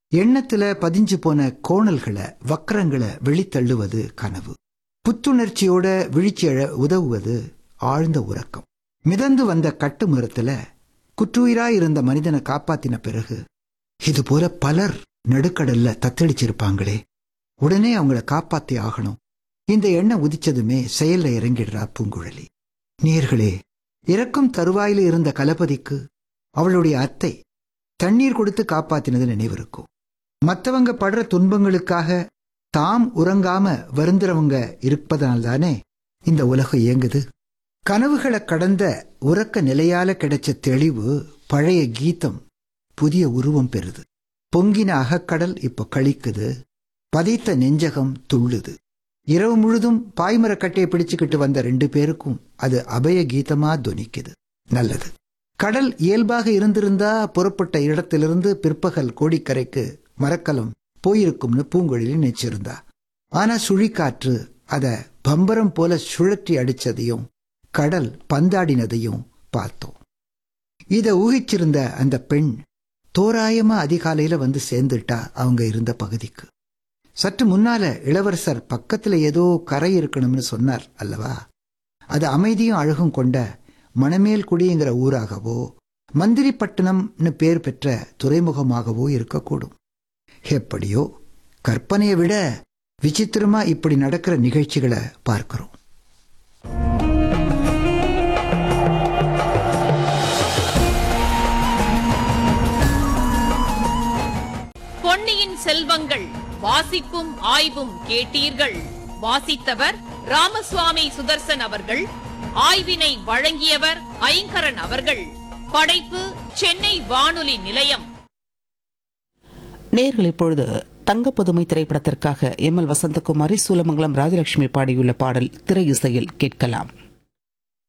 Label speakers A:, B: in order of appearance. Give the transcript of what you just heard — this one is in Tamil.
A: எண்ணத்துல பதிஞ்சு போன கோணல்களை வக்கரங்களை வெளித்தள்ளுவது கனவு புத்துணர்ச்சியோட விழிச்சி எழ உதவுவது ஆழ்ந்த உறக்கம் மிதந்து வந்த கட்டு மரத்துல குற்றுயிராய் இருந்த மனிதனை காப்பாத்தின பிறகு இது போல பலர் நடுக்கடல்ல தத்தளிச்சிருப்பாங்களே உடனே அவங்கள காப்பாத்தி ஆகணும் இந்த எண்ணம் உதிச்சதுமே செயல்ல இறங்கிடுறா பூங்குழலி நீர்களே இறக்கும் தருவாயில இருந்த கலபதிக்கு அவளுடைய அத்தை தண்ணீர் கொடுத்து காப்பாத்தினது நினைவிருக்கும் மத்தவங்க படுற துன்பங்களுக்காக தாம் உறங்காம வருந்துறவங்க இருப்பதனால்தானே இந்த உலகம் இயங்குது கனவுகளை கடந்த உறக்க நிலையால கிடைச்ச தெளிவு பழைய கீதம் புதிய உருவம் பெறுது பொங்கின அகக்கடல் இப்ப கழிக்குது பதைத்த நெஞ்சகம் துள்ளுது இரவு முழுதும் பாய்மரக்கட்டையை பிடிச்சுக்கிட்டு வந்த ரெண்டு பேருக்கும் அது அபய கீதமா துணிக்குது நல்லது கடல் இயல்பாக இருந்திருந்தா புறப்பட்ட இடத்திலிருந்து பிற்பகல் கோடிக்கரைக்கு மரக்கலம் போயிருக்கும்னு பூங்கொழிலி நினைச்சிருந்தா ஆனா சுழிக்காற்று அத பம்பரம் போல சுழற்றி அடிச்சதையும் கடல் பந்தாடினதையும் பார்த்தோம் இத ஊகிச்சிருந்த அந்த பெண் தோராயமா அதிகாலையில வந்து சேர்ந்துட்டா அவங்க இருந்த பகுதிக்கு சற்று முன்னால இளவரசர் பக்கத்துல ஏதோ கரை இருக்கணும்னு சொன்னார் அல்லவா அது அமைதியும் அழகும் கொண்ட மணமேல் குடிங்கிற ஊராகவோ மந்திரிப்பட்டினம்னு பேர் பெற்ற துறைமுகமாகவோ இருக்கக்கூடும் எப்படியோ கற்பனையை விட விசித்திரமா இப்படி நடக்கிற நிகழ்ச்சிகளை பார்க்கிறோம்
B: பொன்னியின் செல்வங்கள் வாசிப்பும் ஆய்வும் கேட்டீர்கள் வாசித்தவர் ராமசுவாமி சுதர்சன் அவர்கள் ஆய்வினை வழங்கியவர் ஐங்கரன் அவர்கள் படைப்பு சென்னை வானொலி நிலையம்
C: நேர்கள் இப்பொழுது தங்க புதுமை திரைப்படத்திற்காக எம் எல் வசந்தகுமாரி சூலமங்கலம் ராஜலட்சுமி பாடியுள்ள பாடல் திரை இசையில் கேட்கலாம்